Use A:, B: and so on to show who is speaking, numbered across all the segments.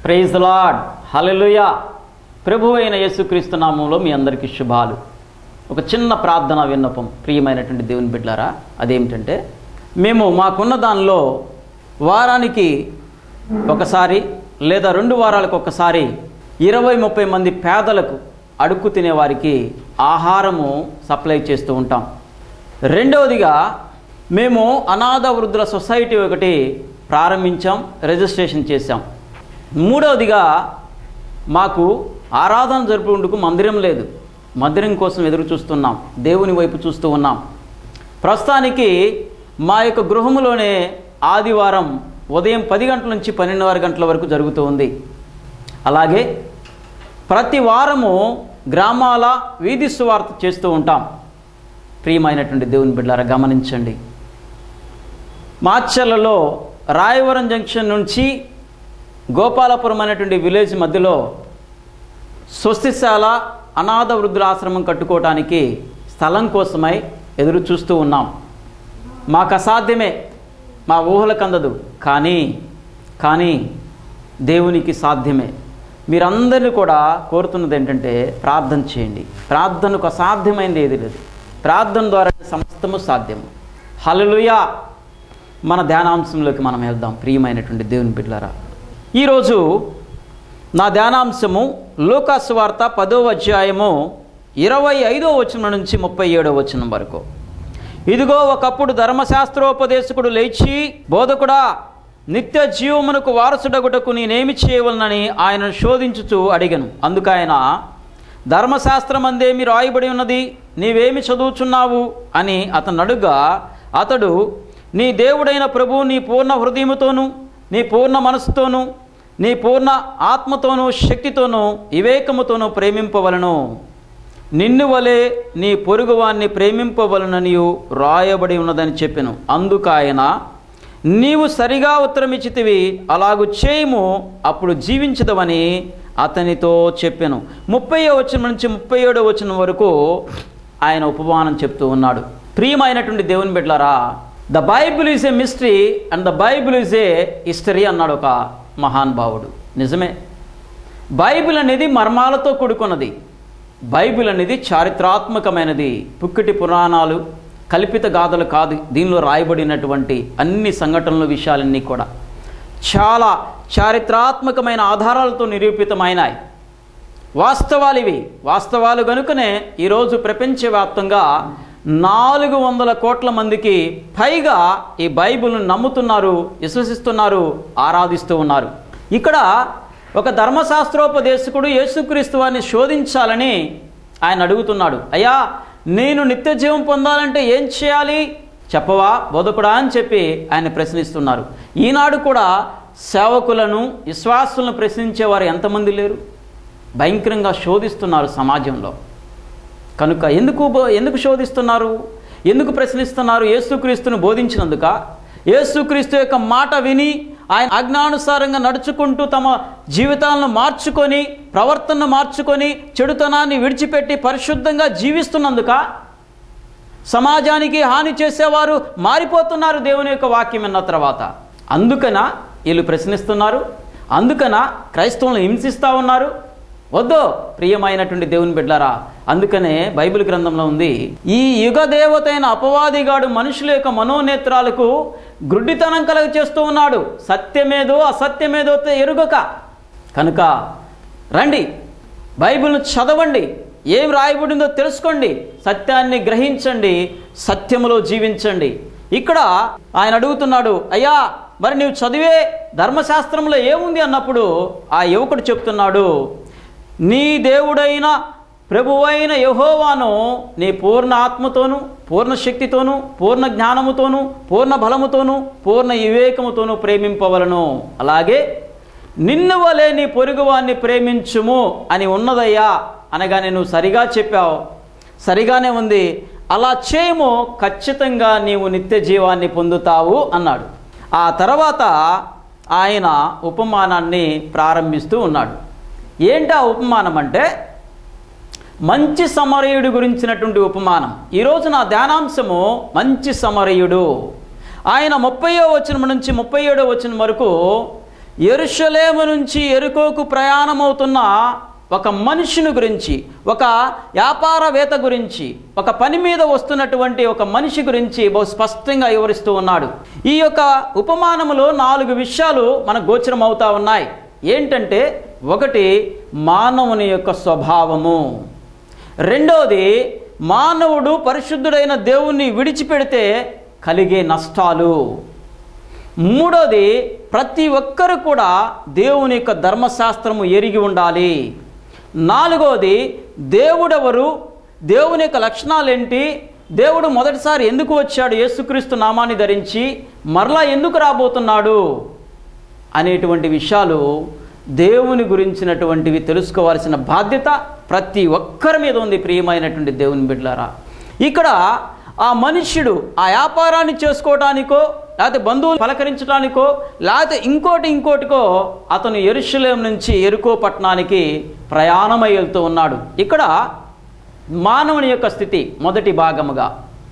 A: praise lord హల్లెలూయా ప్రభు అయిన యేసుక్రీస్తు నామంలో మీ అందరికీ శుభాలు ఒక చిన్న ప్రార్థన విన్నపం ప్రియమైనటువంటి దేవుని బిడ్డారా అదేమిటంటే మేము మాకున్న దానిలో వారానికి ఒకసారి లేదా రెండు వారాలకు ఒకసారి ఇరవై ముప్పై మంది పేదలకు అడుక్కు తినే వారికి ఆహారము సప్లై చేస్తూ ఉంటాం రెండవదిగా మేము అనాథ వృద్ధుల సొసైటీ ఒకటి ప్రారంభించాం రిజిస్ట్రేషన్ చేశాం మూడవదిగా మాకు ఆరాధన జరుపుకుంటూ మందిరం లేదు మందిరం కోసం ఎదురు చూస్తున్నాం దేవుని వైపు చూస్తూ ఉన్నాం ప్రస్తుతానికి మా యొక్క గృహములోనే ఆదివారం ఉదయం పది గంటల నుంచి పన్నెండున్నర గంటల వరకు జరుగుతూ ఉంది అలాగే ప్రతి వారము గ్రామాల వీధి సువార్త చేస్తూ ఉంటాం ప్రియమైనటువంటి దేవుని బిడ్డారా గమనించండి మాచర్లలో రాయవరం జంక్షన్ నుంచి గోపాలపురం అనేటువంటి విలేజ్ మధ్యలో స్వస్తిశాల అనాథ వృద్ధుల ఆశ్రమం కట్టుకోవటానికి స్థలం కోసమై ఎదురు చూస్తూ ఉన్నాం మాకు అసాధ్యమే మా ఊహలకు అందదు కానీ కానీ దేవునికి సాధ్యమే మీరందరినీ కూడా కోరుతున్నది ఏంటంటే ప్రార్థన చేయండి ప్రార్థనకు అసాధ్యమైనది ఏది లేదు ప్రార్థన ద్వారా సమస్తము సాధ్యము హల్లెలూయా మన ధ్యానాంశంలోకి మనం వెళ్దాం ప్రియమైనటువంటి దేవుని బిడ్డలారా ఈరోజు నా ధ్యానాంశము లూకాసు వార్త పదో అధ్యాయము ఇరవై ఐదో వచనం నుంచి ముప్పై ఏడో వచనం వరకు ఇదిగో ఒకప్పుడు ధర్మశాస్త్రోపదేశకుడు లేచి బోధకుడా నిత్య జీవమునకు వారసుడగుటకు నేనేమి చేయవలనని ఆయనను శోధించుచు అడిగను అందుకు ఆయన ధర్మశాస్త్రం అందేమి రాయబడి ఉన్నది నీవేమి చదువుచున్నావు అని అతను అడుగా అతడు నీ దేవుడైన ప్రభు నీ పూర్ణ హృదయముతోను నీ పూర్ణ మనసుతోను నీ పూర్ణ ఆత్మతోనూ శక్తితోనూ వివేకముతోనూ ప్రేమింపవలను నిన్ను వలె నీ పొరుగువాన్ని ప్రేమింపవలననియు రాయబడి ఉన్నదని చెప్పెను అందుకాయన నీవు సరిగా ఉత్తరమిచ్చితివి అలాగు చేయము అప్పుడు జీవించదవని అతనితో చెప్పాను ముప్పై వచనం నుంచి ముప్పై ఏడో వచనం వరకు ఆయన ఉపమానం చెప్తూ ఉన్నాడు ప్రియమైనటువంటి దేవుని బిడ్డలారా the Bible is a mystery and the Bible is a history అన్నాడు ఒక మహానుభావుడు నిజమే బైబిల్ అనేది మర్మాలతో కూడుకున్నది బైబిల్ అనేది చారిత్రాత్మకమైనది పుక్కిటి పురాణాలు కల్పిత గాథలు కాదు దీనిలో రాయబడినటువంటి అన్ని సంఘటనలు విషయాలన్నీ కూడా చాలా చారిత్రాత్మకమైన ఆధారాలతో నిరూపితమైనాయి వాస్తవాలు ఇవి వాస్తవాలు కనుకనే ఈరోజు ప్రపంచవ్యాప్తంగా నాలుగు వందల కోట్ల మందికి పైగా ఈ బైబిల్ను నమ్ముతున్నారు విశ్వసిస్తున్నారు ఆరాధిస్తూ ఉన్నారు ఇక్కడ ఒక ధర్మశాస్త్రోపదేశకుడు యేసుక్రీస్తు వారిని శోధించాలని ఆయన అడుగుతున్నాడు అయ్యా నేను నిత్య జీవం పొందాలంటే ఏం చేయాలి చెప్పవా బోధకుడా అని చెప్పి ఆయన ప్రశ్నిస్తున్నారు ఈనాడు కూడా సేవకులను విశ్వాసులను ప్రశ్నించేవారు ఎంతమంది లేరు భయంకరంగా శోధిస్తున్నారు సమాజంలో కనుక ఎందుకు బో- ఎందుకు శోధిస్తున్నారు ఎందుకు ప్రశ్నిస్తున్నారు యేసుక్రీస్తును బోధించినందుక యేసుక్రీస్తు యొక్క మాట విని ఆయన ఆజ్ఞానుసారంగా నడుచుకుంటూ తమ జీవితాలను మార్చుకొని ప్రవర్తనను మార్చుకొని చెడుతనాన్ని విడిచిపెట్టి పరిశుద్ధంగా జీవిస్తున్నందుక సమాజానికి హాని చేసేవారు మారిపోతున్నారు దేవుని యొక్క వాక్యం విన్న తర్వాత అందుకన వీళ్ళు ప్రశ్నిస్తున్నారు అందుకన క్రైస్తవులను హింసిస్తూ ఉన్నారు వద్దు ప్రియమైనటువంటి దేవుని బిడ్డారా అందుకనే బైబిల్ గ్రంథంలో ఉంది ఈ యుగ దేవతైన అపవాదిగాడు మనుషుల యొక్క మనోనేత్రాలకు గ్రుడ్డితనం కలగ చేస్తూ ఉన్నాడు సత్యమేదో అసత్యమేదో ఎరుగక కనుక రండి బైబిల్ను చదవండి ఏం రాయబడిందో తెలుసుకోండి సత్యాన్ని గ్రహించండి సత్యములో జీవించండి ఇక్కడ ఆయన అడుగుతున్నాడు అయ్యా మరి నీవు చదివే ధర్మశాస్త్రంలో ఏముంది అన్నప్పుడు ఆ యువకుడు చెప్తున్నాడు నీ దేవుడైన ప్రభువైన యహోవాను నీ పూర్ణ ఆత్మతోను పూర్ణ శక్తితోను పూర్ణ జ్ఞానముతోను పూర్ణ బలముతోను పూర్ణ వివేకముతోను ప్రేమింపవలను అలాగే నిన్ను వలె నీ పొరుగువాన్ని ప్రేమించుము అని ఉన్నదయ్యా అనగానే నువ్వు సరిగా చెప్పావు సరిగానే ఉంది అలా చేయము ఖచ్చితంగా నీవు నిత్య జీవాన్ని పొందుతావు అన్నాడు ఆ తర్వాత ఆయన ఉపమానాన్ని ప్రారంభిస్తూ ఉన్నాడు ఏంటి ఆ ఉపమానం అంటే మంచి సమరయుడు గురించినటువంటి ఉపమానం ఈరోజు నా ధ్యానాంశము మంచి సమరయుడు ఆయన ముప్పయో వచనం నుంచి ముప్పై ఏడో వచనం వరకు ఎరుషలేము నుంచి ఎరుకోకు ప్రయాణమవుతున్న ఒక మనిషిని గురించి ఒక వ్యాపారవేత్త గురించి ఒక పని మీద వస్తున్నటువంటి ఒక మనిషి గురించి బహు స్పష్టంగా వివరిస్తూ ఉన్నాడు ఈ యొక్క ఉపమానములో నాలుగు విషయాలు మనకు గోచరం అవుతా ఉన్నాయి ఏంటంటే ఒకటి మానవుని యొక్క స్వభావము రెండవది మానవుడు పరిశుద్ధుడైన దేవుణ్ణి విడిచిపెడితే కలిగే నష్టాలు మూడోది ప్రతి ఒక్కరు కూడా దేవుని యొక్క ధర్మశాస్త్రము ఎరిగి ఉండాలి నాలుగోది దేవుడెవరు దేవుని యొక్క లక్షణాలేంటి దేవుడు మొదటిసారి ఎందుకు వచ్చాడు యేసుక్రీస్తు నామాన్ని ధరించి మరలా ఎందుకు రాబోతున్నాడు అనేటువంటి విషయాలు దేవుని గురించినటువంటివి తెలుసుకోవాల్సిన బాధ్యత ప్రతి ఒక్కరి మీద ఉంది ప్రియమైనటువంటి దేవుని బిడ్డలారా ఇక్కడ ఆ మనుష్యుడు ఆ వ్యాపారాన్ని చేసుకోవడానికో లేకపోతే బంధువులు పలకరించడానికో లేకపోతే ఇంకోటి ఇంకోటికో అతను ఎరుషలేం నుంచి ఎరుకో పట్టణానికి ప్రయాణమై వెళ్తూ ఉన్నాడు ఇక్కడ మానవుని యొక్క స్థితి మొదటి భాగముగా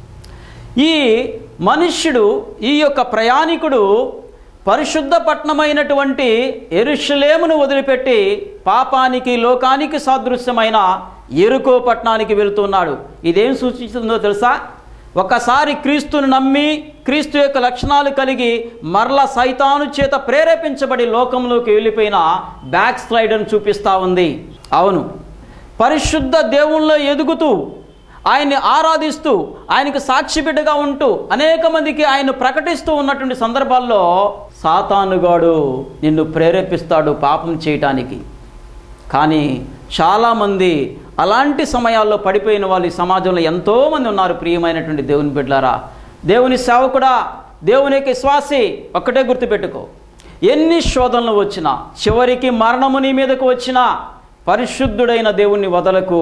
A: ఈ మనుష్యుడు ఈ యొక్క ప్రయాణికుడు పరిశుద్ధ పట్టణమైనటువంటి ఎరుషలేమును వదిలిపెట్టి పాపానికి లోకానికి సాదృశ్యమైన ఎరుకో పట్టణానికి వెళుతున్నాడు ఇదేం సూచిస్తుందో తెలుసా ఒకసారి క్రీస్తును నమ్మి క్రీస్తు యొక్క లక్షణాలు కలిగి మరల సైతాను చేత ప్రేరేపించబడి లోకంలోకి వెళ్ళిపోయిన బ్యాక్ స్లైడర్ని చూపిస్తూ ఉంది అవును పరిశుద్ధ దేవుళ్ళలో ఎదుగుతూ ఆయన్ని ఆరాధిస్తూ ఆయనకు సాక్షి బిడ్డగా ఉంటూ అనేక మందికి ఆయన ప్రకటిస్తూ ఉన్నటువంటి సందర్భాల్లో సాతానుగాడు నిన్ను ప్రేరేపిస్తాడు పాపం చేయటానికి కానీ చాలామంది అలాంటి సమయాల్లో పడిపోయిన వాళ్ళు ఈ సమాజంలో ఎంతోమంది ఉన్నారు ప్రియమైనటువంటి దేవుని బిడ్డలారా దేవుని సేవకుడా దేవుని యొక్క విశ్వాసి ఒక్కటే గుర్తుపెట్టుకో ఎన్ని శోధనలు వచ్చినా చివరికి మరణము నీ మీదకు వచ్చినా పరిశుద్ధుడైన దేవుణ్ణి వదలకు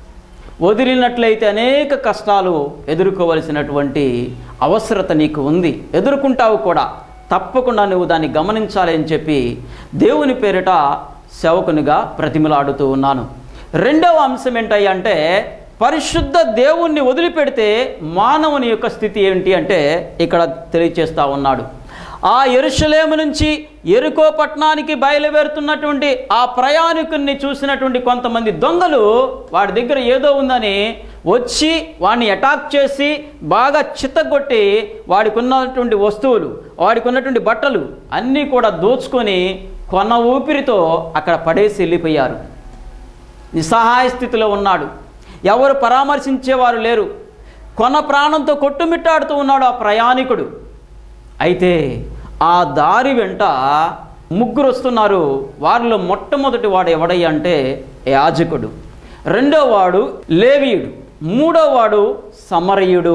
A: వదిలినట్లయితే అనేక కష్టాలు ఎదుర్కోవలసినటువంటి అవసరత నీకు ఉంది ఎదుర్కొంటావు కూడా తప్పకుండా నువ్వు దాన్ని గమనించాలి అని చెప్పి దేవుని పేరిట సేవకునిగా ప్రతిమలాడుతూ ఉన్నాను రెండవ అంశం ఏంటయ్యా అంటే పరిశుద్ధ దేవుణ్ణి వదిలిపెడితే మానవుని యొక్క స్థితి ఏంటి అంటే ఇక్కడ తెలియచేస్తా ఉన్నాడు ఆ ఎరుషలేము నుంచి ఎరుకో పట్టణానికి బయలుదేరుతున్నటువంటి ఆ ప్రయాణికుల్ని చూసినటువంటి కొంతమంది దొంగలు వాడి దగ్గర ఏదో ఉందని వచ్చి వాడిని అటాక్ చేసి బాగా చిత్తగొట్టి వాడికి ఉన్నటువంటి వస్తువులు వాడికి ఉన్నటువంటి బట్టలు అన్నీ కూడా దోచుకొని కొన ఊపిరితో అక్కడ పడేసి వెళ్ళిపోయారు నిస్సహాయ స్థితిలో ఉన్నాడు ఎవరు పరామర్శించేవారు లేరు కొన ప్రాణంతో కొట్టుమిట్టాడుతూ ఉన్నాడు ఆ ప్రయాణికుడు అయితే ఆ దారి వెంట ముగ్గురు వస్తున్నారు వారిలో మొట్టమొదటి వాడు ఎవడయ్య అంటే యాజకుడు రెండో వాడు లేవీయుడు మూడో వాడు సమరయుడు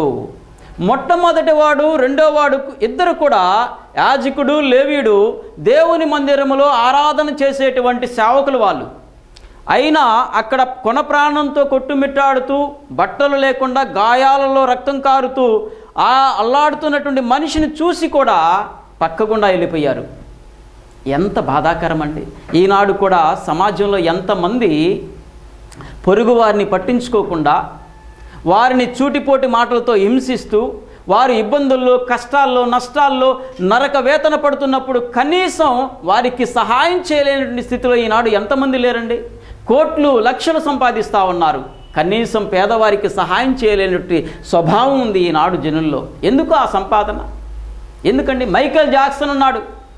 A: మొట్టమొదటి వాడు రెండో వాడు ఇద్దరు కూడా యాజకుడు లేవీయుడు దేవుని మందిరములో ఆరాధన చేసేటువంటి సేవకులు వాళ్ళు అయినా అక్కడ కొన ప్రాణంతో కొట్టుమిట్టాడుతూ బట్టలు లేకుండా గాయాలలో రక్తం కారుతూ ఆ అల్లాడుతున్నటువంటి మనిషిని చూసి కూడా పక్కకుండా వెళ్ళిపోయారు ఎంత బాధాకరం అండి ఈనాడు కూడా సమాజంలో ఎంతమంది పొరుగు వారిని పట్టించుకోకుండా వారిని చూటిపోటి మాటలతో హింసిస్తూ వారు ఇబ్బందుల్లో కష్టాల్లో నష్టాల్లో నరక వేతన పడుతున్నప్పుడు కనీసం వారికి సహాయం చేయలేనటువంటి స్థితిలో ఈనాడు ఎంతమంది లేరండి కోట్లు లక్షలు సంపాదిస్తూ ఉన్నారు కనీసం పేదవారికి సహాయం చేయలేనటువంటి స్వభావం ఉంది ఈనాడు జనుల్లో ఎందుకు ఆ సంపాదన ఎందుకండి మైకేల్ జాక్సన్ ఉన్నాడు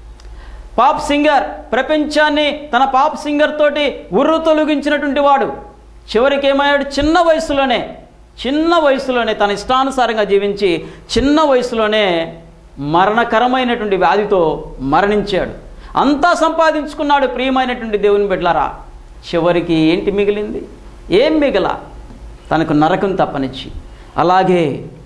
A: పాప్ సింగర్ ప్రపంచాన్ని తన పాప్ సింగర్ తోటి ఉర్రు తొలగించినటువంటి వాడు చివరికి ఏమయ్యాడు చిన్న వయసులోనే చిన్న వయసులోనే తన ఇష్టానుసారంగా జీవించి చిన్న వయసులోనే మరణకరమైనటువంటి వ్యాధితో మరణించాడు అంతా సంపాదించుకున్నాడు ప్రియమైనటువంటి దేవుని బిడ్డలారా చివరికి ఏంటి మిగిలింది ఏం మిగల తనకు నరకం తప్పనిచ్చి అలాగే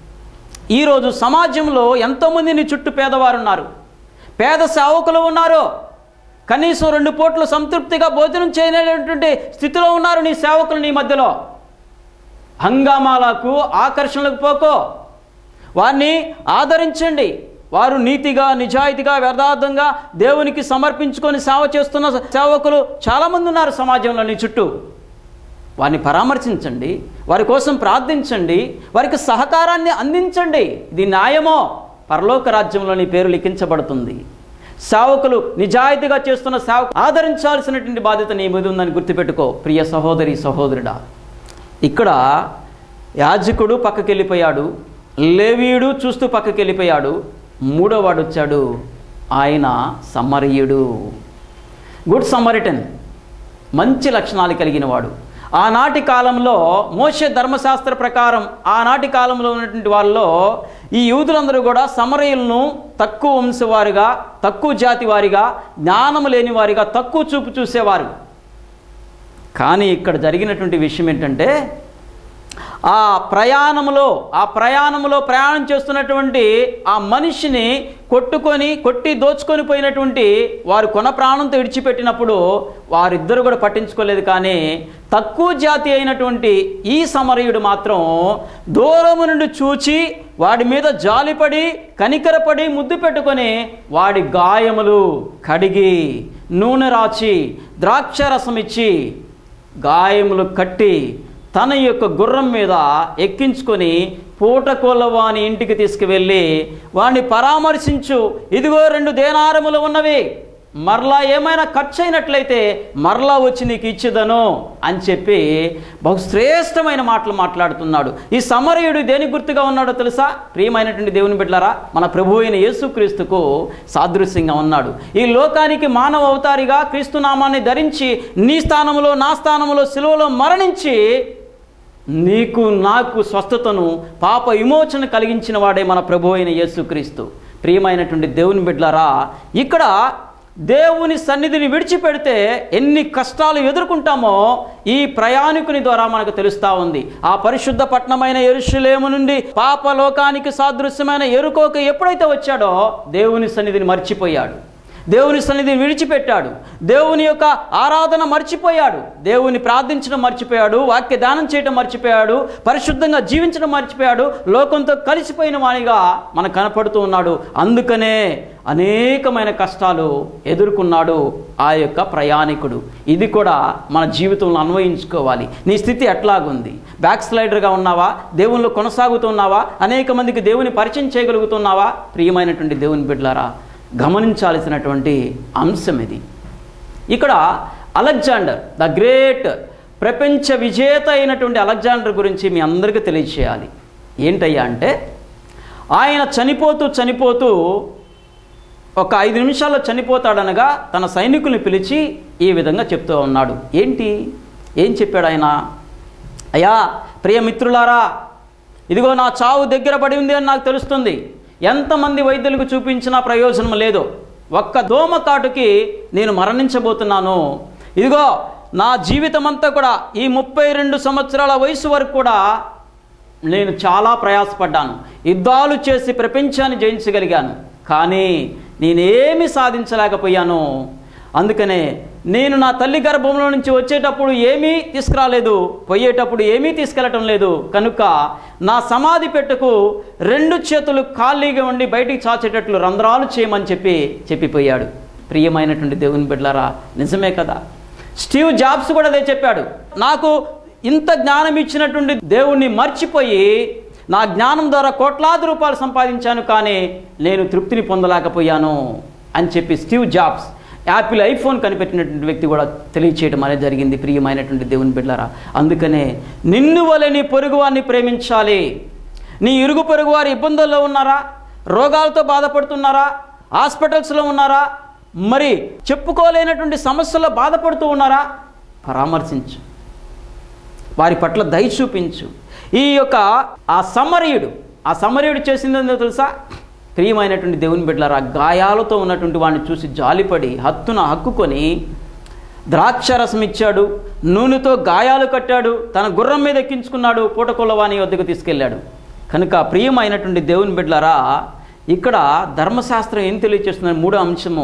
A: ఈరోజు సమాజంలో ఎంతోమంది నీ చుట్టూ పేదవారు ఉన్నారు పేద సేవకులు ఉన్నారు కనీసం రెండు పూట్లు సంతృప్తిగా భోజనం చేయలేనటువంటి స్థితిలో ఉన్నారు నీ సేవకులు నీ మధ్యలో హంగామాలకు ఆకర్షణలకు పోకో వారిని ఆదరించండి వారు నీతిగా నిజాయితీగా వ్యర్థార్థంగా దేవునికి సమర్పించుకొని సేవ చేస్తున్న సేవకులు చాలామంది ఉన్నారు సమాజంలో నీ చుట్టూ వారిని పరామర్శించండి వారి కోసం ప్రార్థించండి వారికి సహకారాన్ని అందించండి ఇది న్యాయమో పరలోక రాజ్యంలో నీ పేరు లిఖించబడుతుంది సేవకులు నిజాయితీగా చేస్తున్న సేవకు ఆదరించాల్సినటువంటి బాధ్యత నీ మీద ఉందని గుర్తుపెట్టుకో ప్రియ సహోదరి సహోదరుడా ఇక్కడ యాజకుడు పక్కకి వెళ్ళిపోయాడు లేవీయుడు చూస్తూ పక్కకి వెళ్ళిపోయాడు మూడోవాడు వచ్చాడు ఆయన సమరయుడు గుడ్ సమరిటన్ మంచి లక్షణాలు కలిగిన వాడు ఆనాటి కాలంలో మోషే ధర్మశాస్త్ర ప్రకారం ఆనాటి కాలంలో ఉన్నటువంటి వాళ్ళలో ఈ యూదులందరూ కూడా సమరయులను తక్కువ వంశవారిగా తక్కువ జాతి వారిగా జ్ఞానం లేని వారిగా తక్కువ చూపు చూసేవారు కానీ ఇక్కడ జరిగినటువంటి విషయం ఏంటంటే ఆ ప్రయాణంలో ఆ ప్రయాణంలో ప్రయాణం చేస్తున్నటువంటి ఆ మనిషిని కొట్టుకొని కొట్టి దోచుకొని పోయినటువంటి వారు కొన ప్రాణంతో విడిచిపెట్టినప్పుడు వారిద్దరు కూడా పట్టించుకోలేదు కానీ తక్కువ జాతి అయినటువంటి ఈ సమరయుడు మాత్రం దూరము నుండి చూచి వాడి మీద జాలిపడి కనికరపడి ముద్దు పెట్టుకొని వాడి గాయములు కడిగి నూనె రాచి ద్రాక్షరసం ఇచ్చి గాయములు కట్టి తన యొక్క గుర్రం మీద ఎక్కించుకొని పూటకోళ్ళ వాని ఇంటికి తీసుకువెళ్ళి వాణ్ణి పరామర్శించు ఇదిగో రెండు దేనారములు ఉన్నవి మరలా ఏమైనా ఖర్చు అయినట్లయితే మరలా వచ్చి నీకు ఇచ్చేదను అని చెప్పి బహుశ్రేష్టమైన మాటలు మాట్లాడుతున్నాడు ఈ సమరయుడు దేని గుర్తుగా ఉన్నాడో తెలుసా ప్రియమైనటువంటి దేవుని బిడ్డలారా మన ప్రభు అయిన యేసుక్రీస్తుకు సాదృశ్యంగా ఉన్నాడు ఈ లోకానికి మానవ అవతారిగా క్రీస్తు నామాన్ని ధరించి నీ స్థానంలో నా స్థానంలో సిలువలో మరణించి నీకు నాకు స్వస్థతను పాప విమోచన కలిగించిన వాడే మన ప్రభు అయిన యేసుక్రీస్తు ప్రియమైనటువంటి దేవుని బిడ్డలారా ఇక్కడ దేవుని సన్నిధిని విడిచిపెడితే ఎన్ని కష్టాలు ఎదుర్కొంటామో ఈ ప్రయాణికుని ద్వారా మనకు తెలుస్తూ ఉంది ఆ పరిశుద్ధ పట్టణమైన ఎరుషులేము నుండి పాప లోకానికి సాదృశ్యమైన ఎరుకోక ఎప్పుడైతే వచ్చాడో దేవుని సన్నిధిని మర్చిపోయాడు దేవుని సన్నిధిని విడిచిపెట్టాడు దేవుని యొక్క ఆరాధన మర్చిపోయాడు దేవుని ప్రార్థించడం మర్చిపోయాడు వాక్య దానం చేయడం మర్చిపోయాడు పరిశుద్ధంగా జీవించడం మర్చిపోయాడు లోకంతో కలిసిపోయిన వానిగా మనకు కనపడుతూ ఉన్నాడు అందుకనే అనేకమైన కష్టాలు ఎదుర్కొన్నాడు ఆ యొక్క ప్రయాణికుడు ఇది కూడా మన జీవితంలో అన్వయించుకోవాలి నీ స్థితి ఎట్లాగుంది బ్యాక్ స్లైడర్గా ఉన్నావా దేవునిలో కొనసాగుతున్నావా అనేక మందికి దేవుని పరిచయం చేయగలుగుతున్నావా ప్రియమైనటువంటి దేవుని బిడ్డలారా గమనించాల్సినటువంటి అంశం ఇది ఇక్కడ అలెగ్జాండర్ ద గ్రేట్ ప్రపంచ విజేత అయినటువంటి అలెగ్జాండర్ గురించి మీ అందరికీ తెలియచేయాలి ఏంటయ్యా అంటే ఆయన చనిపోతూ చనిపోతూ ఒక ఐదు నిమిషాల్లో చనిపోతాడనగా తన సైనికుల్ని పిలిచి ఈ విధంగా చెప్తూ ఉన్నాడు ఏంటి ఏం చెప్పాడు ఆయన అయ్యా ప్రియమిత్రులారా ఇదిగో నా చావు దగ్గర పడి ఉంది అని నాకు తెలుస్తుంది ఎంతమంది వైద్యులకు చూపించినా ప్రయోజనం లేదు ఒక్క దోమ కాటుకి నేను మరణించబోతున్నాను ఇదిగో నా జీవితం అంతా కూడా ఈ ముప్పై రెండు సంవత్సరాల వయసు వరకు కూడా నేను చాలా ప్రయాసపడ్డాను యుద్ధాలు చేసి ప్రపంచాన్ని జయించగలిగాను కానీ నేనేమి సాధించలేకపోయాను అందుకనే నేను నా తల్లి గర్భంలో నుంచి వచ్చేటప్పుడు ఏమీ తీసుకురాలేదు పోయేటప్పుడు ఏమీ తీసుకెళ్ళటం లేదు కనుక నా సమాధి పెట్టుకు రెండు చేతులు ఖాళీగా ఉండి బయటికి చాచేటట్లు రంధ్రాలు చేయమని చెప్పి చెప్పిపోయాడు ప్రియమైనటువంటి దేవుని బిడ్డలారా నిజమే కదా స్టీవ్ జాబ్స్ కూడా అదే చెప్పాడు నాకు ఇంత జ్ఞానం ఇచ్చినటువంటి దేవుణ్ణి మర్చిపోయి నా జ్ఞానం ద్వారా కోట్లాది రూపాయలు సంపాదించాను కానీ నేను తృప్తిని పొందలేకపోయాను అని చెప్పి స్టీవ్ జాబ్స్ యాపిల్ ఐఫోన్ కనిపెట్టినటువంటి వ్యక్తి కూడా తెలియచేయడం అనేది జరిగింది ప్రియమైనటువంటి దేవుని బిడ్డలారా అందుకనే నిన్ను వలె నీ పొరుగువారిని ప్రేమించాలి నీ ఇరుగు పొరుగు వారి ఇబ్బందుల్లో ఉన్నారా రోగాలతో బాధపడుతున్నారా హాస్పిటల్స్లో ఉన్నారా మరి చెప్పుకోలేనటువంటి సమస్యల్లో బాధపడుతూ ఉన్నారా పరామర్శించు వారి పట్ల దయ చూపించు ఈ యొక్క ఆ సమరయుడు ఆ సమరయుడు చేసిందో తెలుసా ప్రియమైనటువంటి దేవుని బిడ్డలారా గాయాలతో ఉన్నటువంటి వాడిని చూసి జాలిపడి హత్తున హక్కుకొని ద్రాక్షరసం ఇచ్చాడు నూనెతో గాయాలు కట్టాడు తన గుర్రం మీద ఎక్కించుకున్నాడు పూటకొల్లవాని వద్దకు తీసుకెళ్ళాడు కనుక ప్రియమైనటువంటి దేవుని బిడ్డలారా ఇక్కడ ధర్మశాస్త్రం ఏం తెలియచేస్తున్న మూడో అంశము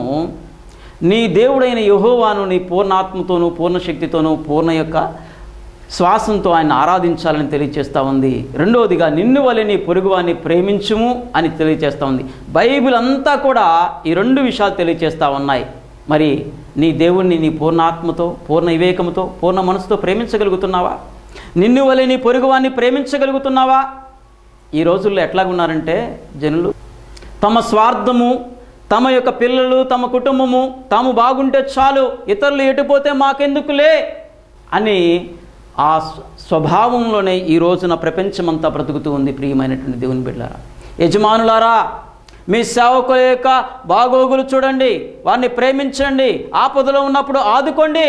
A: నీ దేవుడైన యహోవాను నీ పూర్ణాత్మతోనూ పూర్ణ శక్తితోనూ పూర్ణ యొక్క శ్వాసంతో ఆయన ఆరాధించాలని తెలియచేస్తూ ఉంది రెండవదిగా నిన్ను వలె నీ పొరుగువాన్ని ప్రేమించుము అని తెలియచేస్తూ ఉంది బైబిల్ అంతా కూడా ఈ రెండు విషయాలు తెలియచేస్తూ ఉన్నాయి మరి నీ దేవుణ్ణి నీ పూర్ణాత్మతో పూర్ణ వివేకంతో పూర్ణ మనసుతో ప్రేమించగలుగుతున్నావా నిన్ను వలె నీ పొరుగువాన్ని ప్రేమించగలుగుతున్నావా ఈ రోజుల్లో ఎట్లాగున్నారంటే జనులు తమ స్వార్థము తమ యొక్క పిల్లలు తమ కుటుంబము తాము బాగుంటే చాలు ఇతరులు ఎటుపోతే మాకెందుకులే అని ఆ స్వ- స్వభావంలోనే ఈ రోజున ప్రపంచమంతా బ్రతుకుతూ ఉంది ప్రియమైనటువంటి దేవుని బిడ్డారా యజమానులారా మీ సేవకుల యొక్క బాగోగులు చూడండి వారిని ప్రేమించండి ఆపదలో ఉన్నప్పుడు ఆదుకోండి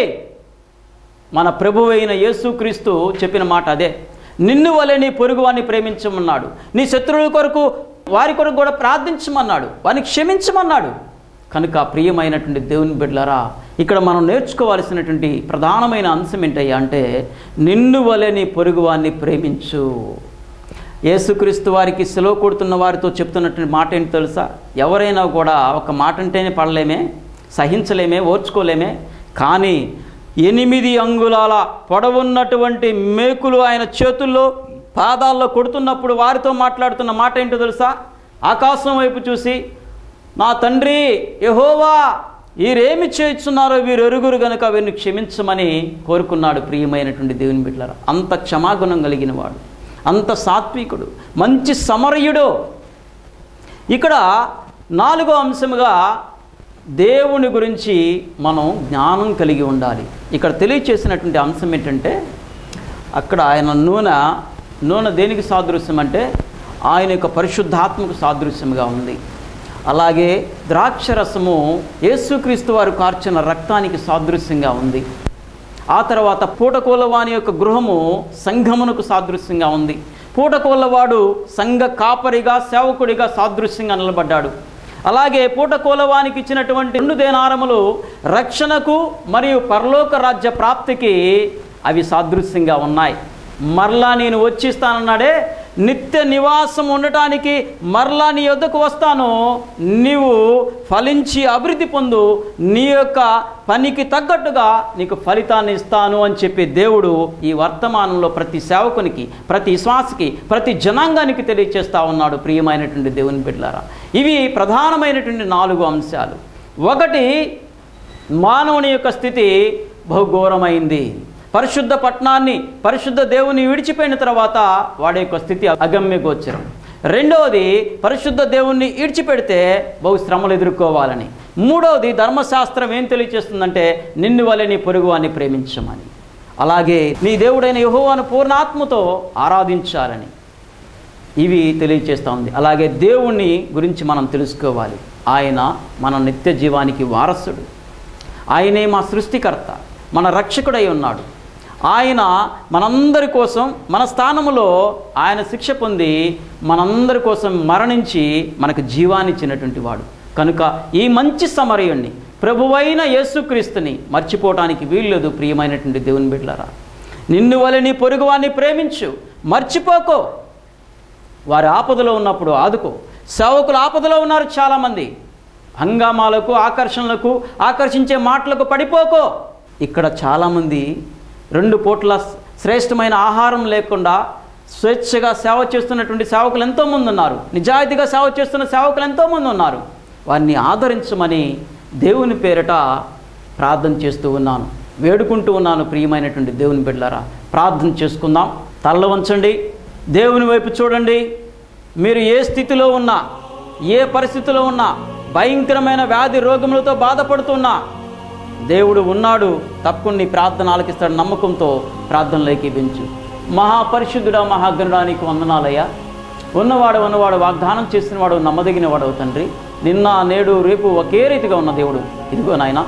A: మన ప్రభువు అయిన యేసుక్రీస్తు చెప్పిన మాట అదే నిన్ను వలె నీ పొరుగు వారిని ప్రేమించమన్నాడు నీ శత్రువుల కొరకు వారి కొరకు కూడా ప్రార్థించమన్నాడు వారిని క్షమించమన్నాడు కనుక ప్రియమైనటువంటి దేవుని బిడ్డలారా ఇక్కడ మనం నేర్చుకోవాల్సినటువంటి ప్రధానమైన అంశం ఏంటయ్యా అంటే నిన్ను వలె నీ పొరుగు వారిని ప్రేమించు యేసుక్రీస్తు వారికి సెలవు కొడుతున్న వారితో చెప్తున్నటువంటి మాట ఏంటి తెలుసా ఎవరైనా కూడా ఒక మాట అంటేనే పడలేమే సహించలేమే ఓర్చుకోలేమే కానీ ఎనిమిది అంగుళాల పొడవున్నటువంటి మేకులు ఆయన చేతుల్లో పాదాల్లో కొడుతున్నప్పుడు వారితో మాట్లాడుతున్న మాట ఏంటో తెలుసా ఆకాశం వైపు చూసి నా తండ్రి యహోవా వీరేమి చేస్తున్నారో వీరు ఎరుగురు గనుక వీరిని క్షమించమని కోరుకున్నాడు ప్రియమైనటువంటి దేవుని బిడ్డలారా అంత క్షమాగుణం కలిగిన వాడు అంత సాత్వికుడు మంచి సమరయుడు ఇక్కడ నాలుగో అంశముగా దేవుని గురించి మనం జ్ఞానం కలిగి ఉండాలి ఇక్కడ తెలియచేసినటువంటి అంశం ఏంటంటే అక్కడ ఆయన నూనె నూనె దేనికి సాదృశ్యం అంటే ఆయన యొక్క పరిశుద్ధాత్మకు సాదృశ్యంగా ఉంది అలాగే ద్రాక్షరసము యేసుక్రీస్తు వారు కార్చిన రక్తానికి సాదృశ్యంగా ఉంది ఆ తర్వాత పూటకోలవాని యొక్క గృహము సంఘమునకు సాదృశ్యంగా ఉంది పూటకోలవాడు సంఘ కాపరిగా సేవకుడిగా సాదృశ్యంగా నిలబడ్డాడు అలాగే పూటకోలవానికి ఇచ్చినటువంటి రెండు దేనారములు రక్షణకు మరియు పరలోక రాజ్య ప్రాప్తికి అవి సాదృశ్యంగా ఉన్నాయి మరలా నేను వచ్చిస్తానన్నాడే నిత్య నివాసం ఉండటానికి మరలా నీ యొద్దకు వస్తాను నీవు ఫలించి అభివృద్ధి పొందు నీ యొక్క పనికి తగ్గట్టుగా నీకు ఫలితాన్ని ఇస్తాను అని చెప్పి దేవుడు ఈ వర్తమానంలో ప్రతి సేవకునికి ప్రతి విశ్వాసకి ప్రతి జనాంగానికి తెలియచేస్తా ఉన్నాడు ప్రియమైనటువంటి దేవుని బిడ్డలారా ఇవి ప్రధానమైనటువంటి నాలుగు అంశాలు ఒకటి మానవుని యొక్క స్థితి బహుఘోరమైంది పరిశుద్ధ పట్టణాన్ని పరిశుద్ధ దేవుని విడిచిపోయిన తర్వాత వాడి యొక్క స్థితి అగమ్య గోచరం రెండవది పరిశుద్ధ దేవుణ్ణి విడిచిపెడితే బహు శ్రమలు ఎదుర్కోవాలని మూడవది ధర్మశాస్త్రం ఏం తెలియచేస్తుందంటే నిన్ను వలె నీ పొరుగు అని ప్రేమించమని అలాగే నీ దేవుడైన యెహోవాను పూర్ణాత్మతో ఆరాధించాలని ఇవి తెలియచేస్తూ ఉంది అలాగే దేవుణ్ణి గురించి మనం తెలుసుకోవాలి ఆయన మన నిత్య జీవానికి వారసుడు ఆయనే మా సృష్టికర్త మన రక్షకుడై ఉన్నాడు ఆయన మనందరి కోసం మన స్థానములో ఆయన శిక్ష పొంది మనందరి కోసం మరణించి మనకు జీవాన్ని ఇచ్చినటువంటి వాడు కనుక ఈ మంచి సమరయుణ్ణి ప్రభువైన యేసుక్రీస్తుని మర్చిపోవటానికి వీల్లేదు ప్రియమైనటువంటి దేవుని బిడ్డలారా నిన్ను వలె నీ పొరుగువాన్ని ప్రేమించు మర్చిపోకో వారి ఆపదలో ఉన్నప్పుడు ఆదుకో సేవకులు ఆపదలో ఉన్నారు చాలామంది హంగామాలకు ఆకర్షణలకు ఆకర్షించే మాటలకు పడిపోకో ఇక్కడ చాలామంది రెండు పూట్ల శ్రేష్టమైన ఆహారం లేకుండా స్వేచ్ఛగా సేవ చేస్తున్నటువంటి సేవకులు ఎంతోమంది ఉన్నారు నిజాయితీగా సేవ చేస్తున్న సేవకులు ఎంతోమంది ఉన్నారు వారిని ఆదరించమని దేవుని పేరట ప్రార్థన చేస్తూ ఉన్నాను వేడుకుంటూ ఉన్నాను ప్రియమైనటువంటి దేవుని బిడ్డలారా ప్రార్థన చేసుకుందాం తల్ల వంచండి దేవుని వైపు చూడండి మీరు ఏ స్థితిలో ఉన్నా ఏ పరిస్థితిలో ఉన్నా భయంకరమైన వ్యాధి రోగములతో బాధపడుతున్నా దేవుడు ఉన్నాడు తప్పకుండా నీ ప్రార్థన ఆలకిస్తాడు నమ్మకంతో ప్రార్థనలోకి పెంచు మహాపరిశుద్ధుడా మహాగణుడా నీకు వందనాలయ్యా ఉన్నవాడు ఉన్నవాడు వాగ్దానం చేసిన వాడు నమ్మదగిన వాడు తండ్రి నిన్న నేడు రేపు ఒకే రీతిగా ఉన్న దేవుడు ఇదిగో నాయన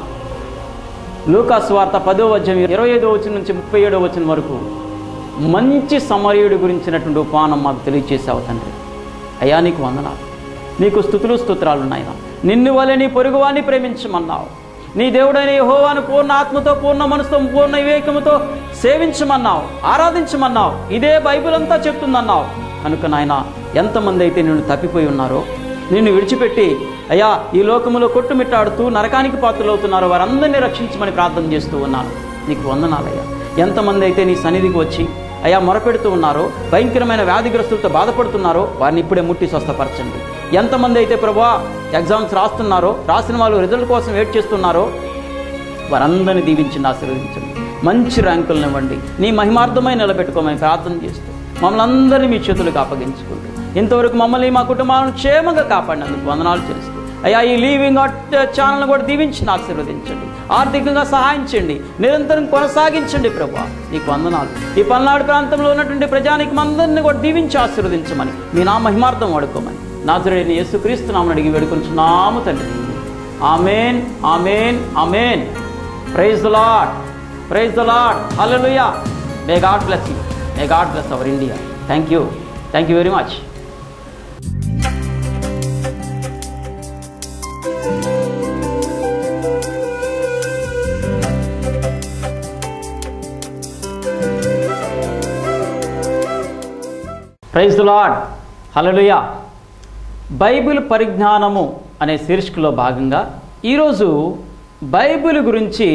A: లూకాస్ వార్త పదో అధ్యాయం ఇరవై ఐదో వచ్చిన నుంచి ముప్పై ఏడో వచ్చిన వరకు మంచి సమరయుడి గురించినటువంటి ఉపానం మాకు తెలియచేసావు తండ్రి అయ్యా నీకు వందనాలు నీకు స్థుతులు స్తోత్రాలు నాయన నిన్ను వలె నీ పొరుగువాన్ని ప్రేమించమన్నావు నీ దేవుడైన యెహోవాను పూర్ణ ఆత్మతో పూర్ణ మనసుతో పూర్ణ వివేకముతో సేవించమన్నావు ఆరాధించమన్నావు ఇదే బైబిల్ అంతా చెప్తుందన్నావు కనుక నాయన ఎంతమంది అయితే నిన్ను తప్పిపోయి ఉన్నారో నిన్ను విడిచిపెట్టి అయ్యా ఈ లోకములో కొట్టుమిట్టాడుతూ నరకానికి పాత్రలవుతున్నారో వారందరినీ రక్షించమని ప్రార్థన చేస్తూ ఉన్నాను నీకు వందనాలయ్యా ఎంతమంది అయితే నీ సన్నిధికి వచ్చి అయ్యా మొరపెడుతూ ఉన్నారో భయంకరమైన వ్యాధిగ్రస్తులతో బాధపడుతున్నారో వారిని ఇప్పుడే ముట్టి స్వస్థపరచండి ఎంతమంది అయితే ప్రభా ఎగ్జామ్స్ రాస్తున్నారో రాసిన వాళ్ళు రిజల్ట్ కోసం వెయిట్ చేస్తున్నారో వారందరిని దీవించండి ఆశీర్వదించండి మంచి ర్యాంకులను ఇవ్వండి నీ మహిమార్థమై నిలబెట్టుకోమని ప్రార్థన చేస్తూ మమ్మల్ని అందరినీ మీ చేతులకు అప్పగించుకుంటూ ఇంతవరకు మమ్మల్ని మా కుటుంబాలను క్షేమంగా కాపాడినందుకు వందనాలు చేస్తూ అయ్యా ఈ లీవింగ్ అవుట్ ఛానల్ కూడా దీవించి ఆశీర్వదించండి ఆర్థికంగా సహాయం చేయండి నిరంతరం కొనసాగించండి ప్రభా నీకు వందనాలు ఈ పల్నాడు ప్రాంతంలో ఉన్నటువంటి ప్రజానికి అందరిని కూడా దీవించి ఆశీర్వదించమని మీ నా మహిమార్థం వాడుకోమని నాజుడైన యేసుక్రీస్తు నామని అడిగి వేడుకొంచున్నాము తండ్రి amen amen amen praise the Lord praise the Lord hallelujah may God bless you may God bless our India thank you thank you very much praise the Lord hallelujah Bible పరిజ్ఞానము అనే శీర్షికలో భాగంగా ఈరోజు బైబిల్ గురించి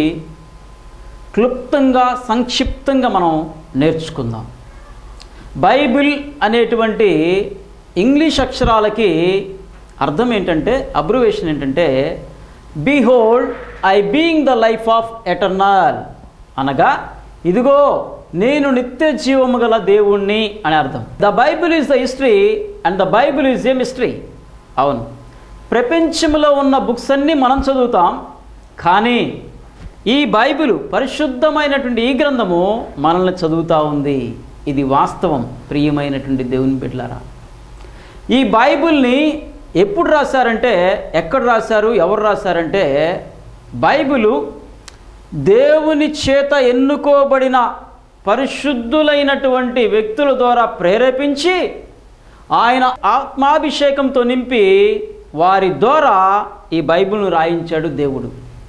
A: క్లుప్తంగా సంక్షిప్తంగా మనం నేర్చుకుందాం బైబిల్ అనేటువంటి ఇంగ్లీష్ అక్షరాలకి అర్థం ఏంటంటే అబ్రివేషన్ ఏంటంటే behold I being the life of eternal అనగా ఇదిగో నేను నిత్య జీవము గల దేవుణ్ణి అని అర్థం the Bible is the history and the Bible is a mystery అవును ప్రపంచంలో ఉన్న బుక్స్ అన్నీ మనం చదువుతాం కానీ ఈ బైబిల్ పరిశుద్ధమైనటువంటి ఈ గ్రంథము మనల్ని చదువుతూ ఉంది ఇది వాస్తవం ప్రియమైనటువంటి దేవుని బిడ్డలారా ఈ బైబిల్ని ఎప్పుడు రాశారంటే ఎక్కడ రాశారు ఎవరు రాశారంటే బైబిలు దేవుని చేత ఎన్నుకోబడిన పరిశుద్ధులైనటువంటి వ్యక్తుల ద్వారా ప్రేరేపించి ఆయన ఆత్మాభిషేకంతో నింపి వారి ద్వారా ఈ బైబిల్ను రాయించాడు దేవుడు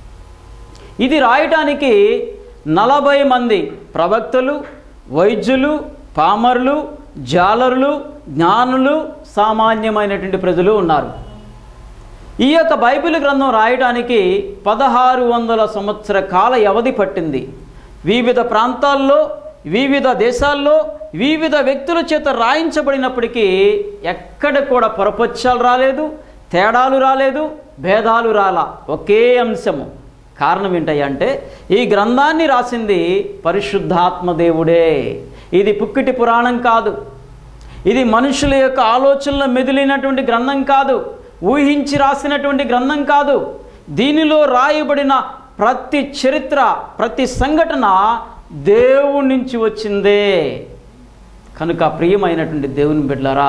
A: ఇది రాయటానికి నలభై మంది ప్రవక్తలు వైద్యులు పామరులు జాలరులు జ్ఞానులు సామాన్యమైనటువంటి ప్రజలు ఉన్నారు ఈ యొక్క బైబిల్ గ్రంథం రాయడానికి పదహారు వందల సంవత్సర కాల వ్యవధి పట్టింది వివిధ ప్రాంతాల్లో వివిధ దేశాల్లో వివిధ వ్యక్తుల చేత రాయించబడినప్పటికీ ఎక్కడ కూడా పొరపచ్చాలు రాలేదు తేడాలు రాలేదు భేదాలు రాలా ఒకే అంశము కారణం ఏంటయ్యా అంటే ఈ గ్రంథాన్ని రాసింది పరిశుద్ధాత్మ దేవుడే ఇది పుక్కిటి పురాణం కాదు ఇది మనుషుల యొక్క ఆలోచనలో మెదిలినటువంటి గ్రంథం కాదు ఊహించి రాసినటువంటి గ్రంథం కాదు దీనిలో రాయబడిన ప్రతి చరిత్ర ప్రతి సంఘటన దేవుడి నుంచి వచ్చిందే కనుక ప్రియమైనటువంటి దేవుని బిడ్డలారా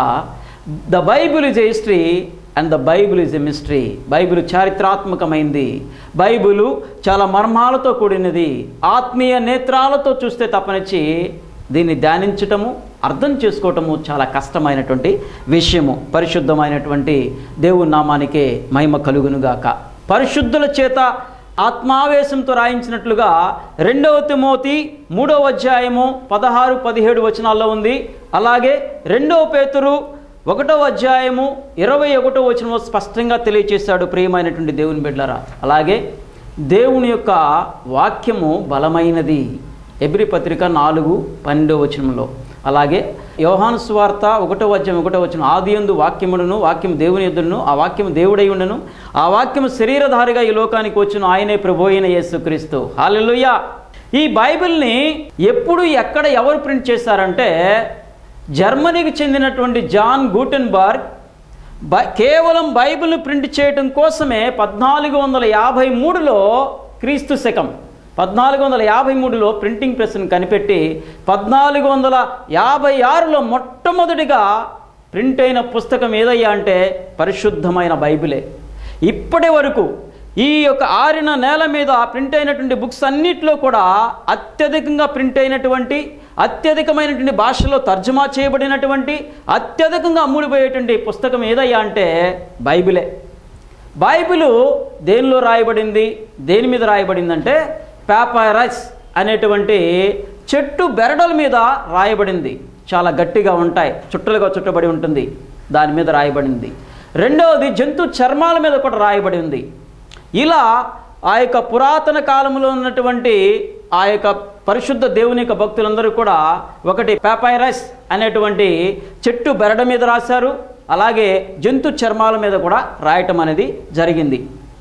A: the Bible is a history and the Bible is a mystery Bible చారిత్రాత్మకమైంది బైబిలు చాలా మర్మాలతో కూడినది ఆత్మీయ నేత్రాలతో చూస్తే తప్పనిచ్చి దీన్ని ధ్యానించటము అర్థం చేసుకోవటము చాలా కష్టమైనటువంటి విషయము పరిశుద్ధమైనటువంటి దేవుని నామానికే మహిమ కలుగునుగాక పరిశుద్ధుల చేత ఆత్మావేశంతో రాయించినట్లుగా రెండవ తిమోతి మూడవ అధ్యాయము పదహారు పదిహేడు వచనాల్లో ఉంది అలాగే రెండవ పేతురు ఒకటో అధ్యాయము ఇరవై ఒకటో వచనంలో స్పష్టంగా తెలియచేశాడు ప్రియమైనటువంటి దేవుని బిడ్డలారా అలాగే దేవుని యొక్క వాక్యము బలమైనది ఎబ్రి పత్రిక నాలుగు పన్నెండో వచనంలో అలాగే యోహాను సువార్త ఒకటో అధ్యాయం ఒకటో వచనం ఆది యందు వాక్యముడును వాక్యం దేవుని ఎద్దును ఆ వాక్యం దేవుడై ఉండను ఆ వాక్యము శరీరధారిగా ఈ లోకానికి వచ్చిన ఆయనే ప్రభు అయిన యేసుక్రీస్తు హాలెలుయ్యా ఈ బైబిల్ని ఎప్పుడు ఎక్కడ ఎవరు ప్రింట్ చేశారంటే జర్మనీకి చెందినటువంటి జాన్ గూటెన్బర్గ్ బై కేవలం బైబిల్ని ప్రింట్ చేయడం కోసమే పద్నాలుగు వందల యాభై మూడులో క్రీస్తు శకం పద్నాలుగు వందల యాభై మూడులో ప్రింటింగ్ ప్రెస్ను కనిపెట్టి పద్నాలుగు వందల యాభై ఆరులో మొట్టమొదటిగా ప్రింట్ అయిన పుస్తకం ఏదయ్యా అంటే పరిశుద్ధమైన బైబిలే ఇప్పటి వరకు ఈ యొక్క ఆరిన నేల మీద ప్రింట్ అయినటువంటి బుక్స్ అన్నిట్లో కూడా అత్యధికంగా ప్రింట్ అయినటువంటి అత్యధికమైనటువంటి భాషలో తర్జుమా చేయబడినటువంటి అత్యధికంగా అమ్ముడిపోయేటువంటి పుస్తకం ఏదయ్యా అంటే బైబిలే బైబిలు దేనిలో రాయబడింది దేని మీద రాయబడిందంటే పేపరస్ అనేటువంటి చెట్టు బెరడల మీద రాయబడింది చాలా గట్టిగా ఉంటాయి చుట్టలుగా చుట్టబడి ఉంటుంది దాని మీద రాయబడింది రెండవది జంతు చర్మాల మీద కూడా రాయబడి ఉంది ఇలా ఆ యొక్క పురాతన కాలంలో ఉన్నటువంటి ఆ యొక్క పరిశుద్ధ దేవుని యొక్క భక్తులందరూ కూడా ఒకటి పేపైరస్ అనేటువంటి చెట్టు బెరడ మీద రాశారు అలాగే జంతు చర్మాల మీద కూడా రాయటం అనేది జరిగింది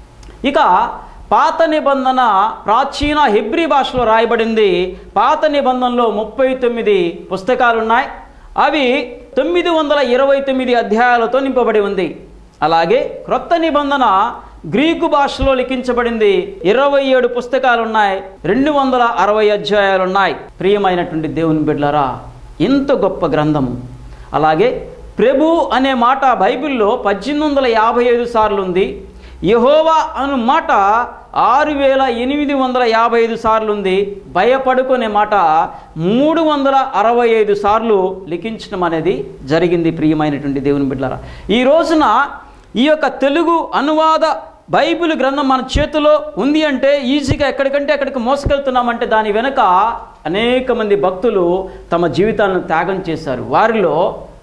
A: ఇక పాత నిబంధన ప్రాచీన హెబ్రీ భాషలో రాయబడింది పాత నిబంధనలో ముప్పై తొమ్మిది పుస్తకాలు ఉన్నాయి అవి తొమ్మిది వందల ఇరవై తొమ్మిది అధ్యాయాలతో నింపబడి ఉంది అలాగే క్రొత్త నిబంధన గ్రీకు భాషలో లిఖించబడింది ఇరవై ఏడు పుస్తకాలు ఉన్నాయి రెండు వందల అరవై అధ్యాయాలు ఉన్నాయి ప్రియమైనటువంటి దేవుని బిడ్డలారా ఎంత గొప్ప గ్రంథము అలాగే ప్రభు అనే మాట బైబిల్లో పద్దెనిమిది వందల యాభై ఐదు సార్లు ఉంది యహోవా అను మాట ఆరు వేల ఎనిమిది వందల యాభై ఐదు సార్లు ఉంది భయపడుకునే మాట మూడు వందల అరవై ఐదు సార్లు లిఖించడం అనేది జరిగింది ప్రియమైనటువంటి దేవుని బిడ్డలారా ఈ రోజున ఈ యొక్క తెలుగు అనువాద బైబిల్ గ్రంథం మన చేతిలో ఉంది అంటే ఈజీగా ఎక్కడికంటే అక్కడికి మోసుకెళ్తున్నామంటే దాని వెనుక అనేక మంది భక్తులు తమ జీవితాలను త్యాగం చేశారు వారిలో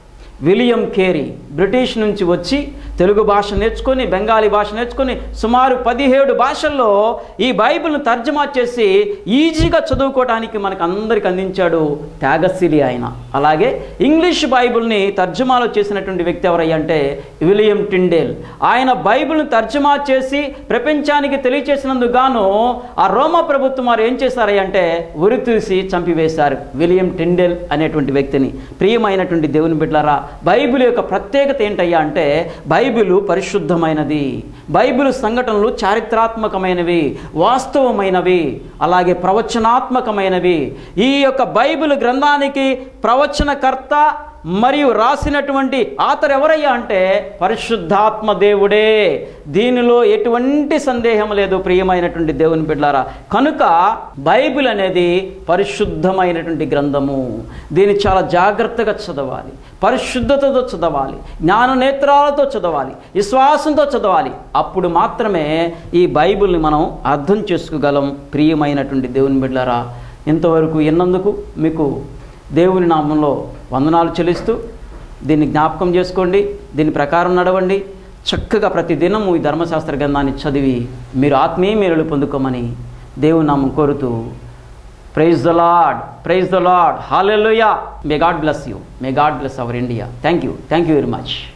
A: విలియం కేరీ బ్రిటిష్ నుంచి వచ్చి తెలుగు భాష నేర్చుకొని బెంగాలీ భాష నేర్చుకొని సుమారు పదిహేడు భాషల్లో ఈ బైబిల్ను తర్జమా చేసి ఈజీగా చదువుకోవడానికి మనకు అందరికి అందించాడు త్యాగశీలి ఆయన అలాగే ఇంగ్లీష్ బైబిల్ని తర్జమాలో చేసినటువంటి వ్యక్తి ఎవరయ్యా అంటే విలియం టిండేల్ ఆయన బైబిల్ను తర్జమా చేసి ప్రపంచానికి తెలియచేసినందుకు గాను ఆ రోమా ప్రభుత్వం వారు ఏం చేశారయ్యా అంటే ఉరి తీసి చంపివేశారు విలియం టిండేల్ అనేటువంటి వ్యక్తిని ప్రియమైనటువంటి దేవుని బిడ్డలారా బైబిల్ యొక్క ప్రత్యేకత ఏంటయ్యా అంటే బైబిల్ పరిశుద్ధమైనది బైబిల్ సంఘటనలు చారిత్రాత్మకమైనవి వాస్తవమైనవి అలాగే ప్రవచనాత్మకమైనవి ఈ యొక్క బైబిల్ గ్రంథానికి ప్రవచనకర్త మరియు రాసినటువంటి ఆతరు ఎవరయ్యా అంటే పరిశుద్ధాత్మ దేవుడే దీనిలో ఎటువంటి సందేహం లేదు ప్రియమైనటువంటి దేవుని బిడ్డారా కనుక బైబిల్ అనేది పరిశుద్ధమైనటువంటి గ్రంథము దీన్ని చాలా జాగ్రత్తగా చదవాలి పరిశుద్ధతతో చదవాలి జ్ఞాన నేత్రాలతో చదవాలి విశ్వాసంతో చదవాలి అప్పుడు మాత్రమే ఈ బైబిల్ని మనం అర్థం చేసుకోగలం ప్రియమైనటువంటి దేవుని బిడ్డారా ఇంతవరకు ఎన్నందుకు మీకు దేవుని నామంలో వందనాలు చెల్లిస్తూ దీన్ని జ్ఞాపకం చేసుకోండి దీని ప్రకారం నడవండి చక్కగా ప్రతి దినము ఈ ధర్మశాస్త్ర గ్రంథాన్ని చదివి మీరు ఆత్మీయ మేలులు పొందుకోమని దేవుని నామం కోరుతూ praise the Lord praise the Lord hallelujah may God bless you may God bless our India thank you thank you very much